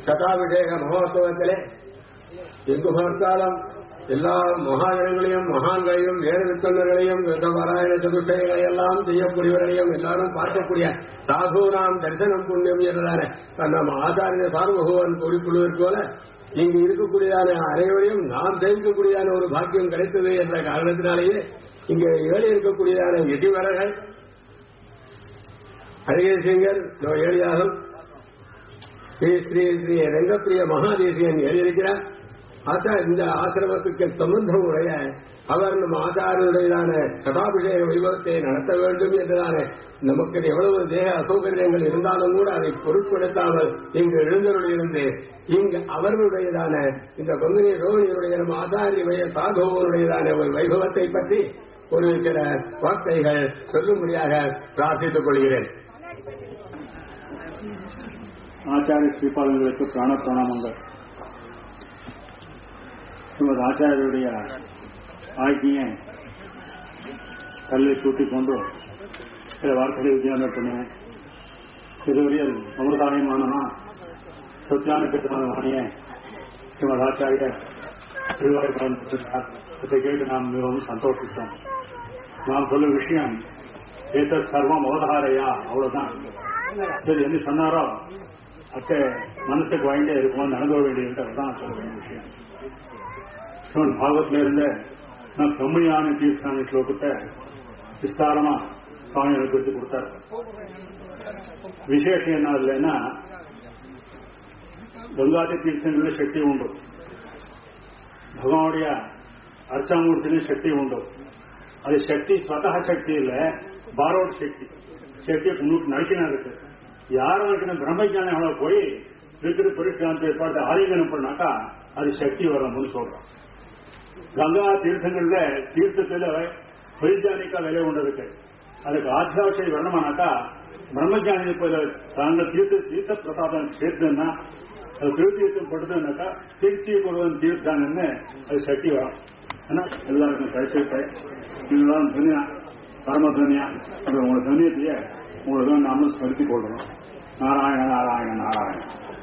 சதாபிஷேக மகோத்சவத்திலே எங்கு பார்த்தாலும் எல்லா மகாஜனங்களையும் மகான்களையும் வேத வித்தந்தர்களையும் பாராயண சதுஷ்டங்களை எல்லாம் செய்யக்கூடியவர்களையும் எல்லாரும் பார்க்கக்கூடிய சாதுனாம் தரிசனம் புண்ணியம் என்றதான நம்ம ஆச்சாரிய சார்வபகவான் கூறிக்கொள்வதற்கு போல இங்கு இருக்கக்கூடியதான அனைவரையும் நாம் தெரிவிக்கக்கூடியதான ஒரு பாக்கியம் கிடைத்தது என்ற காரணத்தினாலேயே இங்கு ஏழை இருக்கக்கூடியதான எதிவரர்கள் அழகேசிங்கர் ஏழியாகும் ஸ்ரீ ஸ்ரீ ஸ்ரீ ரங்கப்பிரிய மகாதேசியன் எழுதியிருக்கிறார் ஆச்சா இந்த ஆசிரமத்துக்கு சம்பந்தம் உடைய அவர் நம்ம ஆச்சாரியருடையதான கதாபிஷேக வைபவத்தை நடத்த வேண்டும் என்றதான நமக்கு எவ்வளவு தேக அசௌகரியங்கள் இருந்தாலும் கூட அதை பொருட்படுத்தாமல் இங்கு எழுந்தருளிருந்து இங்கு அவர்களுடையதான இந்த கொங்கனி ரோகிணியுடைய நம்ம ஆச்சாரிய சாகோவனுடையதான ஒரு வைபவத்தை பற்றி ஒரு சில வார்த்தைகள் சொல்லும்படியாக பிரார்த்தித்துக் கொள்கிறேன் ஆச்சாரிய ஸ்ரீபாதங்களுக்கு பிராண பிரணாமங்கள் நமது ஆச்சாரியருடைய ஆக்கிய கல்லை சூட்டிக் கொண்டு சில வார்த்தைகளை வித்தியாசம் பண்ணுவேன் இதுவரையில் அமிர்தாயமானமா சத்யான பெற்றவாணிய ஸ்ரீமத் ஆச்சாரிய திருவாரூர் இதை கேட்டு நாம் மிகவும் சந்தோஷித்தோம் நாம் சொல்லும் விஷயம் ஏத்த சர்வம் அவதாரையா அவ்வளவுதான் சரி என்ன சொன்னாரோ அத்தை மனசுக்கு வாங்கிட்டே இருக்கும் நடந்து வேண்டியது அதுதான் சொல்ல வேண்டிய விஷயம் சிவன் பாகவத்துல இருந்த நான் செம்மையான தீர்த்தான ஸ்லோகத்தை விஸ்தாரமா சுவாமி எனக்கு எடுத்து கொடுத்தார் விசேஷம் என்ன இல்லைன்னா கங்காதி தீர்த்தங்களில் சக்தி உண்டு ಭಗವಾನುடைய ಅರ್ಚಾಮೂರ್ತಿನ ಶಕ್ತಿ ಉಂಟು ಅದು ಶಕ್ತಿ ಸ್ವತಃ ಶಕ್ತಿ ಇಲ್ಲ ಬಾರೋಡ್ ಶಕ್ತಿ ಶಕ್ತಿ நடிக்கினாருக்கு யார் நடிக்கிற பிரம்மஜான போய் இருக்கிற பரிஷ்காந்தி பார்த்து ஆலிங்கனம் பண்ணாக்கா அது சக்தி வரும்னு சொல்றோம் கங்கா தீர்த்தங்கள்ல தீர்த்தத்துல பரிஜானிக்கா விலை உண்டு இருக்கு அதுக்கு ஆத்தியாவசிய வரணுமானாக்கா பிரம்மஜானி போல தாங்கள் தீர்த்த தீர்த்த பிரசாதம் சேர்த்துன்னா அது திருத்தீர்த்தம் படுதுன்னாக்கா திருச்சி கொடுவன் தீர்த்தாங்கன்னு அது சக்தி வரும் ஏன்னா எல்லாருக்கும் கழிச்சிருப்ப இதுதான் துனியா பரம துனியா அது உங்களோட துனியத்தையே உங்களுக்கு நாம ஸ்மரித்து கொள்றோம் நாராயண நாராயண நாராயண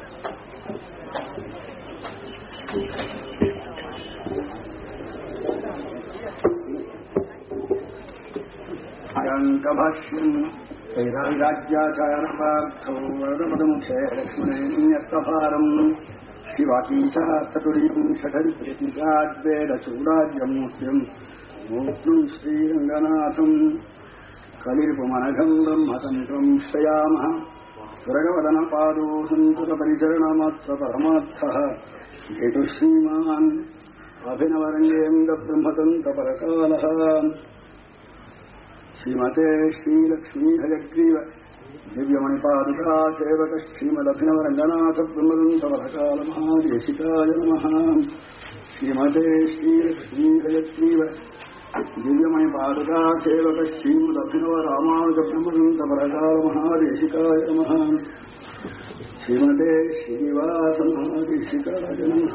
अयङ्कभाष्यम् वैराग्याचारपार्थो वरदमदमुखे लक्ष्मणेन्यस्तभारम् शिवाकीशास्तुरीम् षठरिप्रतिकाद्वेदचूडाद्यमूर्त्यम् मूर्तिम् श्रीरङ्गनाथम् कलिर्पुमनघम् ब्रह्मतन्त्रम् श्रयामः सुरगवदनपादो सन्ततपरिचरणमात्र परमार्थः हेतुः श्रीमान् अभिनवरङ्गेन्द्रब्रह्मतन्त्रपरकालः श्रीमते श्रीलक्ष्मी हयग्रीव दिव्यमणिपादुका सेवक श्रीमदभिनवरङ्गनाथ ब्रह्मदन्तवरकालमहादेशिकाय नमः श्रीमते श्रीलक्ष्मी हयग्रीव दिव्यमणिपादुका सेवक श्रीमदभिनव रामानुज ब्रह्मदन्तवरकालमहादेशिकाय नमः श्रीमते श्रीनिवासमहादेशिकाय नमः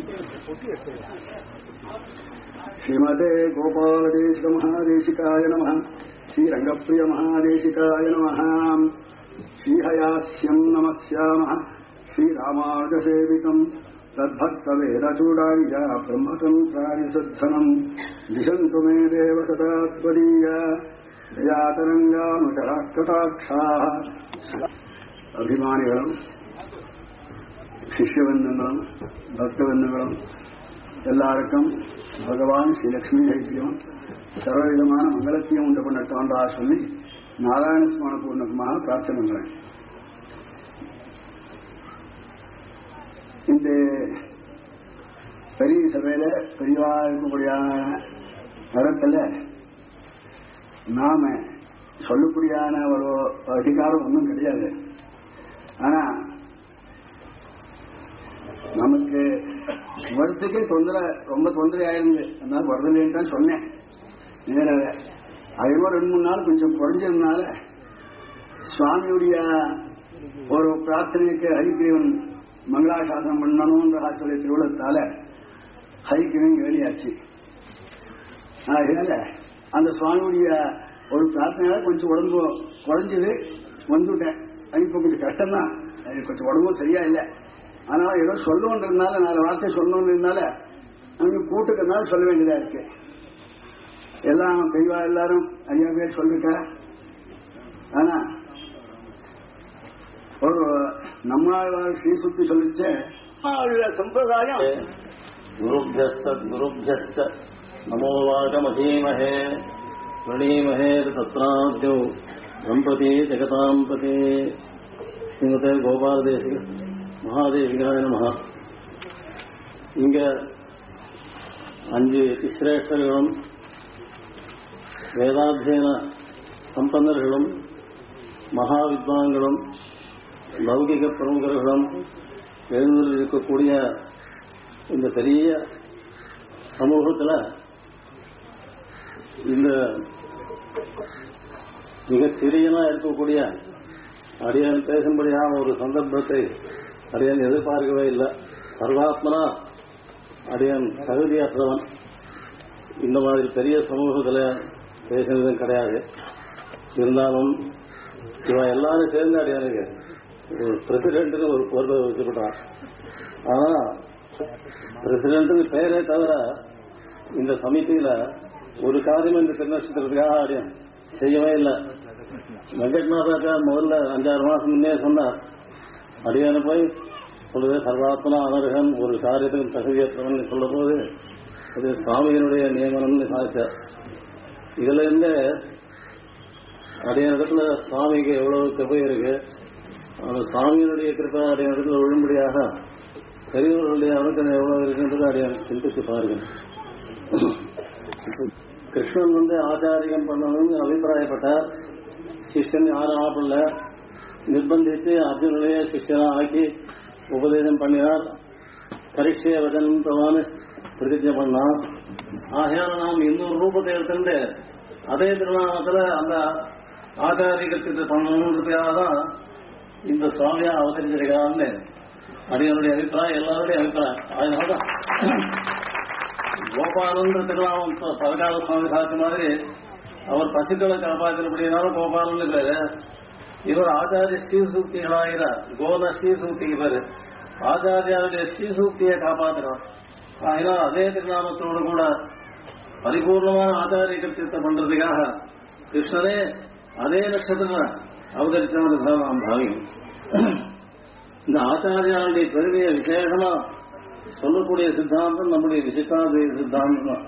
श्रीमते गोपालदेशिकमहादेशिकाय नमः श्रीरङ्गप्रियमहादेशिकाय नमः श्रीहयास्यम् नमस्यामः श्रीरामानुजसेवितम् तद्भक्तवेदचूडार्य ब्रह्मतन्त्रारिसद्धनम् दिशन्तु मे देव सदा त्वदीया दयातरङ्गानुचराकटाक्षाः അഭിമാനികളും ശിഷ്യബന്ധങ്ങളും ഭക്തബന്ധങ്ങളും எல்லாருக்கும் பகவான் ஸ்ரீ லட்சுமி ஐக்கியம் சர்வவிதமான மங்களத்தையும் உண்டு பண்ணட்டோன்றா சொல்லி நாராயண ஸ்மரண பூர்ணகமாக பிரார்த்தனை பண்றேன் இந்த பெரிய சபையில பெரியவா இருக்கக்கூடிய இடத்துல நாம சொல்லக்கூடியான ஒரு அதிகாரம் ஒன்றும் கிடையாது ஆனா நமக்கு வரத்துக்கே தொந்தரை ரொம்ப தொந்தரை ஆயிருந்து அதனால வரதில்லைன்னு தான் சொன்னேன் நேராக அதுவும் ரெண்டு மூணு நாள் கொஞ்சம் குறைஞ்சதுனால சுவாமியுடைய ஒரு பிரார்த்தனைக்கு ஹரிகிரீவன் மங்களாசாசனம் பண்ணணும்ன்ற ஆசிரிய திருவிழத்தால ஹரிகிரீவன் வேலையாச்சு அதனால அந்த சுவாமியுடைய ஒரு பிரார்த்தனையால கொஞ்சம் உடம்பு குறைஞ்சது வந்துட்டேன் அது இப்போ கொஞ்சம் கஷ்டம்தான் அது கொஞ்சம் உடம்பும் சரியா இல்லை அதனால ஏதோ சொல்லணுன்றதுனால நாலு வார்த்தை சொல்லணுன்றதுனால அவங்க கூட்டுக்கிறதுனால சொல்ல வேண்டியதா இருக்கு எல்லாம் தெளிவா எல்லாரும் ஐயா பேர் சொல்லிட்டா ஆனா ஒரு நம்ம ஸ்ரீ சுத்தி சொல்லிச்சு அவருடைய சம்பிரதாயம் गुरुभ्यस्तद्गुरुभ्यश्च नमो वाचमधीमहे प्रणीमहे तत्राद्यौ सम्प्रति जगताम् पते ஸ்ரீமதே கோபாலதேசிக மகாதேவிகாய நமஹ இங்க அஞ்சு சிரேஷ்டர்களும் வேதாத்தியன சம்பன்னர்களும் மகா வித்வான்களும் லௌகிக பிரமுகர்களும் எழுந்திருக்கக்கூடிய இந்த பெரிய சமூகத்துல இந்த மிக சிறியனா இருக்கக்கூடிய அடியன் பேசும்படியான ஒரு சந்தர்ப்பத்தை அடியன் எதிர்பார்க்கவே இல்லை சர்வாத்மனா அடியன் தகுதியற்றவன் இந்த மாதிரி பெரிய சமூகத்துல பேசினதும் கிடையாது இருந்தாலும் இவன் எல்லாரும் சேர்ந்து அடியானுக்கு ஒரு பிரசிடென்ட்னு ஒரு பொறுப்பை வச்சுக்கிட்டான் ஆனா பிரசிடென்ட்னு பெயரே தவிர இந்த சமிதியில ஒரு காரியம் இந்த திருநட்சத்திரத்துக்காக ஆடியம் செய்யவே இல்லை வெங்கட்நாதாக்கா முதல்ல அஞ்சாறு மாசம் முன்னே சொன்னார் அடியான போய் சொல்லுது சர்வாத்மனா அனர்கன் ஒரு காரியத்துக்கு தகுதியற்றவன் சொல்ல போது அது சுவாமியினுடைய நியமனம்னு சாதிச்சார் இதுல இருந்து அடைய இடத்துல சுவாமிக்கு எவ்வளவு கிருபை இருக்கு அந்த சுவாமியினுடைய கிருப்பை அடைய இடத்துல விழும்படியாக பெரியவர்களுடைய அனுக்கணம் எவ்வளவு இருக்குன்றது அடைய சிந்திச்சு பாருங்க கிருஷ்ணன் வந்து ஆச்சாரியம் பண்ணணும்னு அபிப்பிராயப்பட்டார் சிஷ்யன் யாரும் ஆப்பிடல நிர்பந்தித்து அர்ஜுனனையே சிஷ்யனா ஆக்கி உபதேசம் பண்ணினார் பரீட்சைய வதனத்தவான்னு பிரதிஜை பண்ணான் ஆகையால நாம் இன்னொரு ரூபத்தை எடுத்துட்டு அதே திருநாமத்துல அந்த ஆச்சாரிகத்துக்கு பண்ணணுன்றதுக்காக தான் இந்த சுவாமியா அவதரிச்சிருக்காருன்னு அடியனுடைய அபிப்பிராயம் எல்லாருடைய அபிப்பிராயம் அதனாலதான் கோபாலன்ற திருநாமம் பதகால சுவாமி சாத்த மாதிரி அவர் பசுக்களை காப்பாற்றினபடினாலும் கோபாலன்னு பேரு இவர் ஆச்சாரிய ஸ்ரீசூக்திகளாகிறார் கோத ஸ்ரீசூக்திக்கு பேரு ஆச்சாரியாருடைய ஸ்ரீசூக்தியை காப்பாற்றுறார் அதனால் அதே திருநாமத்தோடு கூட பரிபூர்ணமான ஆச்சாரிய கருத்தியத்தை பண்றதுக்காக கிருஷ்ணரே அதே நட்சத்திரம் அவதரித்தவன் நாம் பாவிக்கும் இந்த ஆச்சாரியாருடைய பெருமையை விசேஷமா சொல்லக்கூடிய சித்தாந்தம் நம்முடைய விசிஷ்டாந்திய சித்தாந்தம் தான்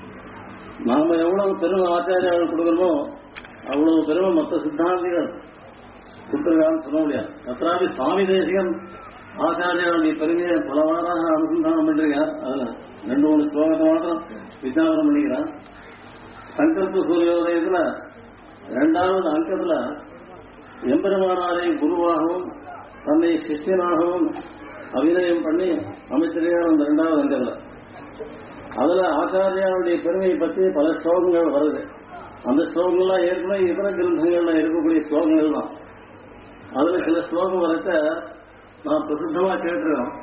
நாம எவ்வளவு பெருமை ஆச்சாரியார்கள் கொடுக்கணுமோ அவ்வளவு பெருமை மற்ற சித்தாந்திகள் கொடுத்துருக்கான்னு சொல்ல முடியாது அத்தாபி சுவாமி தேசியம் ஆச்சாரியாருடைய பெருமையை பலவாறாக அனுசந்தானம் பண்ணிருக்கார் அதுல ரெண்டு மூணு ஸ்லோகத்தை மாத்திரம் விஜாபனம் பண்ணிக்கிறான் சங்கல்ப சூரியோதயத்துல இரண்டாவது அங்கத்துல எம்பெருமானாரை குருவாகவும் தன்னை சிஷ்யனாகவும் அபிநயம் பண்ணி அமைச்சிருக்கார் அந்த இரண்டாவது அங்கத்துல அதுல ஆச்சாரியாருடைய பெருமையை பற்றி பல ஸ்லோகங்கள் வருது அந்த ஸ்லோகங்கள்லாம் ஏற்கனவே இதர கிரந்தங்கள்ல இருக்கக்கூடிய ஸ்லோகங்கள் தான் அதுல சில ஸ்லோகம் வரத்த நான் பிரசித்தமா கேட்டிருக்கோம்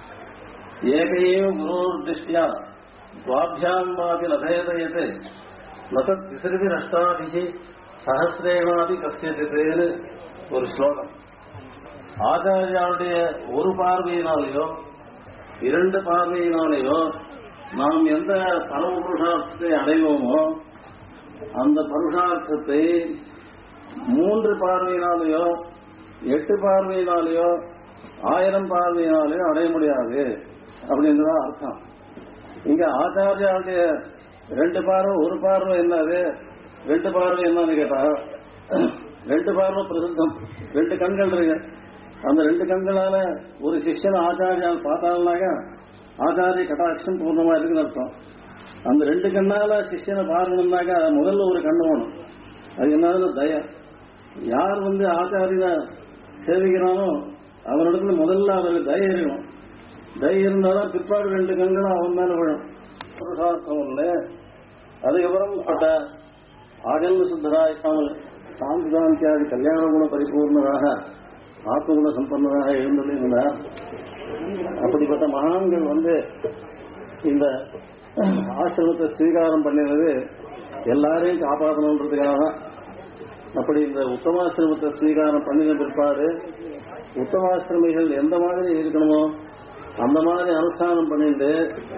ஏகையே குரோர் திருஷ்டியா துவாபியாம் வாபி லபேதயத்து நதத் விசிறுதி நஷ்டாபிகி சஹசிரேவாதி கசியத்துன்னு ஒரு ஸ்லோகம் ஆச்சாரியாருடைய ஒரு பார்வையினாலேயோ இரண்டு பார்வையினாலேயோ நாம் எந்த பரம புருஷார்த்தத்தை அடைவோமோ அந்த புருஷார்த்தத்தை மூன்று பார்வையினாலேயோ எட்டு பார்வையினாலேயோ ஆயிரம் பார்வையினாலேயோ அடைய முடியாது அப்படின்றதான் அர்த்தம் இங்க ஆச்சாரியாருடைய ரெண்டு பார்வை ஒரு பார்வை என்னது ரெண்டு பார்வை என்னன்னு கேட்டா ரெண்டு பார்வை பிரசித்தம் ரெண்டு கண்கள் இருக்கு அந்த ரெண்டு கண்களால ஒரு சிஷ்யன் ஆச்சாரியால் பார்த்தாங்கனாக்கா ஆச்சாரிய கட்டாட்சம் பூர்ணமா இருக்குன்னு அர்த்தம் அந்த ரெண்டு கண்ணால சிஷ்யனை பார்க்கணும்னாக்கா முதல்ல ஒரு கண்ணு வேணும் அது என்னது தய யார் வந்து ஆச்சாரிய சேவிக்கிறானோ அவனிடத்துல முதல்ல அவருக்கு தய இருக்கணும் தய இருந்தாதான் பிற்பாடு ரெண்டு கண்களும் அவன் மேல விழும் புருஷார்த்தம் இல்லை அதுக்கப்புறம் பட்ட ஆகல்ல சுத்தராயிக்காமல் சாந்திதாந்தியாதி கல்யாண குண பரிபூர்ணராக ஆத்மகுண சம்பன்னராக எழுந்துள்ளார் அப்படிப்பட்ட மகான்கள் வந்து இந்த ஆசிரமத்தை ஸ்வீகாரம் பண்ணினது எல்லாரையும் காப்பாற்றணுன்றதுக்காக தான் அப்படி இந்த உத்தமாசிரமத்தை ஸ்வீகாரம் பண்ணின பிற்பாடு உத்தமாசிரமிகள் எந்த மாதிரி இருக்கணுமோ அந்த மாதிரி அனுஷ்டானம் பண்ணிட்டு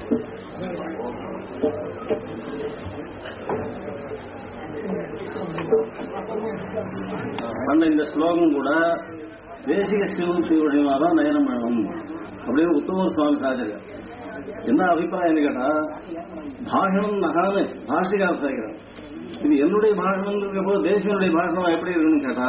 அந்த இந்த ஸ்லோகம் கூட தேசிக சிவம் சிவழியமாக தான் நயனம் பண்ணணும் அப்படின்னு உத்தமர் சுவாமி சாச்சரியம் என்ன அபிப்பிராயம் கேட்டா பாஷணம் நகான்னு பாஷிகார் சேர்க்கிறார் இது என்னுடைய பாஷணம் போது தேசிகனுடைய பாஷணம் எப்படி இருக்குன்னு கேட்டா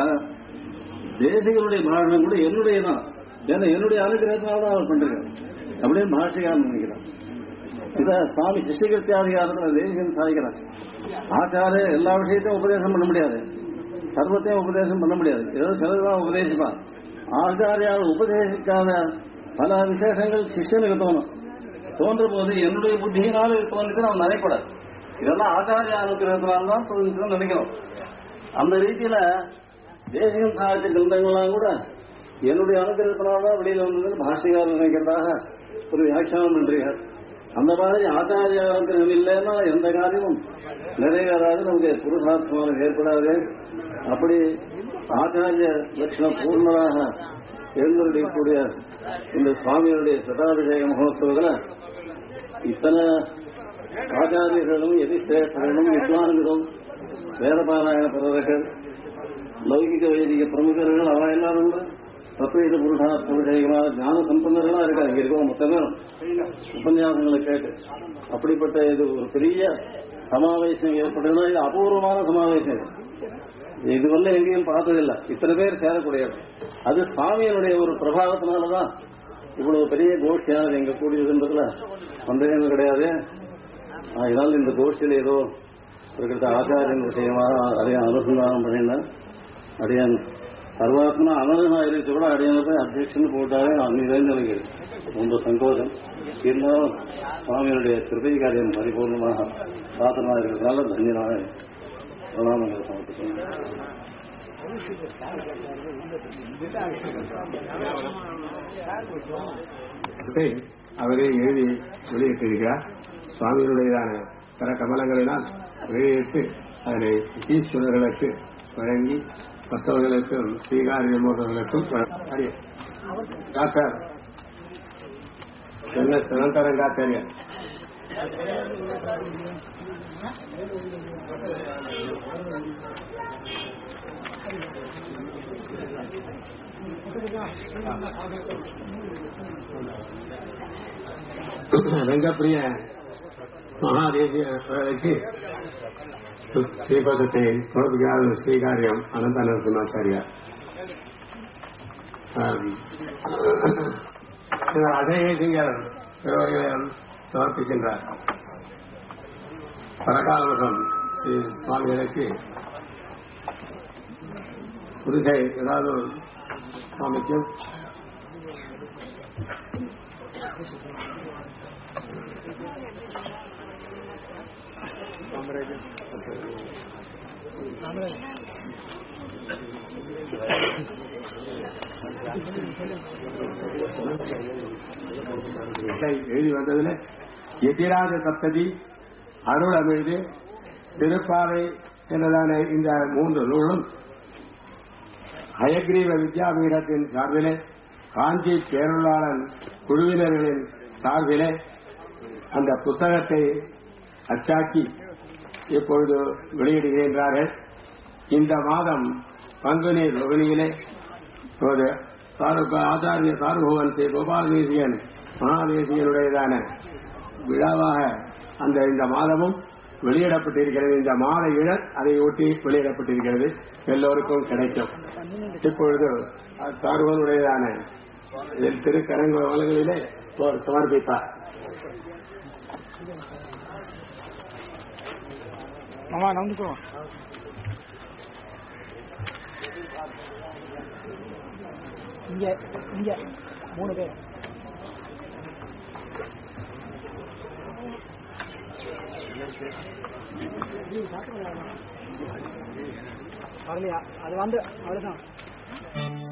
தேசிகனுடைய பாஷணம் கூட என்னுடைய தான் ஏன்னா என்னுடைய அனுகிரகத்தினால தான் அவர் பண்றாரு அப்படின்னு பாஷிகார் நினைக்கிறார் இத சுவாமி சிஷ்யகிருத்தியாதிகாரத்தில் தேசிகன் சாதிக்கிறார் ஆச்சாரிய எல்லா விஷயத்தையும் உபதேசம் பண்ண முடியாது சர்வத்தையும் உபதேசம் பண்ண முடியாது ஏதோ சிலதுதான் உபதேசிப்பான் ஆச்சாரியால் உபதேசிக்காத பல விசேஷங்கள் சிஷ்யனுக்கு தோணும் தோன்ற போது என்னுடைய புத்தியினால இது தோன்றுச்சு அவன் நினைக்கூடாது இதெல்லாம் ஆச்சாரிய அனுகிரகத்தினால தான் தோன்றுச்சுன்னு நினைக்கிறோம் அந்த ரீதியில தேசியம் சாதித்த கிரந்தங்கள்லாம் கூட என்னுடைய அனுகிரகத்தினால தான் வெளியில வந்ததுன்னு பாஷையார் நினைக்கிறதாக ஒரு வியாக்கியானம் பண்றீர்கள் அந்த மாதிரி ஆச்சாரிய அனுகிரகம் இல்லைன்னா எந்த காரியமும் நிறைவேறாது நமக்கு புருஷார்த்தமாக ஏற்படாது அப்படி ஆச்சாரிய லட்சணம் பூர்ணராக எழுந்திருக்கக்கூடிய இந்த சுவாமியுடைய சதாபிஷேக மகோத்சவத்தில் இத்தனை ஆச்சாரியர்களும் எதிர்ஷ்டர்களும் வித்வான்களும் வேதபாராயண பிறர்கள் லௌகிக வைதிக பிரமுகர்கள் அவ எல்லாரும் தத்வீத புருஷார்த்த விஷயமாக ஞான சம்பந்தர்களா இருக்காங்க இங்க இருக்கோம் மொத்தமே உபன்யாசங்களை கேட்டு அப்படிப்பட்ட இது ஒரு பெரிய சமாவேசம் ஏற்பட்டதுன்னா இது அபூர்வமான சமாவேசம் இது. இது வந்து எங்கேயும் பார்த்ததில்லை இத்தனை பேர் சேரக்கூடியது அது சுவாமியினுடைய ஒரு பிரபாவத்தினாலதான் இவ்வளவு பெரிய கோஷ்டியானது எங்க கூடியதுன்றதுல சந்தேகம் கிடையாது அதனால் இந்த கோஷ்டியில் ஏதோ இருக்கிற ஆச்சாரியன் விஷயமாக அதையும் அனுசந்தானம் பண்ணினேன் அடியான் சர்வாத்மனா அனதனா இருக்கு கூட அடியான போய் அத்தியட்சன் போட்டாலே நிறைந்த எனக்கு ரொம்ப சங்கோதம் இருந்தாலும் சுவாமியினுடைய கிருபை காரியம் பரிபூர்ணமாக சாதனா இருக்கிறதுனால தன்யனாக பிரணாமங்களை சமர்ப்பிக்கிறேன் இதை அவரே எழுதி வெளியிட்டிருக்கிறார் சுவாமியினுடையதான பல கமலங்களினால் வெளியிட்டு அதனை ஈஸ்வரர்களுக்கு வழங்கி மற்றவர்களுக்கும் ஸ்ரீகாரியமோதர்களுக்கும் டாக்டர் என்ன சனந்தரம் காத்தாரியா ரங்கப்பிரிய மகாதேவியர்களுக்கு ஸ்ரீபதத்தை தொடர்புகார ஸ்ரீகாரியம் அனந்த நரசிம்மாச்சாரியார் அதேசிங்கர் திருவரையிலும் சமர்ப்பிக்கின்றார் பரகாலவசம் ஸ்ரீ சுவாமிகளுக்கு புதுசை ஏதாவது சுவாமிக்கும் இதை எழுதி வந்ததுல எதிராத சப்ததி அருள் அமிழ்து திருப்பாவை என்றதான இந்த மூன்று நூலும் ஹயக்ரீவ வித்யாபீடத்தின் சார்பிலே காஞ்சி பேரொருளாளன் குழுவினர்களின் சார்பிலே அந்த புத்தகத்தை அச்சாக்கி இப்பொழுது வெளியிடுகின்றார்கள் இந்த மாதம் பங்குனி ரோகிணியிலே ஒரு சாரு- ஆச்சாரிய சார்பவன் ஸ்ரீ கோபாலதேசியன் மகாதேசியனுடையதான விழாவாக அந்த இந்த மாதமும் வெளியிடப்பட்டிருக்கிறது இந்த மாத இதழ் அதை ஒட்டி வெளியிடப்பட்டிருக்கிறது எல்லோருக்கும் கிடைக்கும் இப்பொழுது சார்பவனுடையதான இதில் திருக்கரங்க வளங்களிலே அவர் சமர்ப்பித்தார் மாமா நம்பிக்கோ இங்க இங்க மூணு பேர் வரலையா அது வந்து அவ்வளவுதான்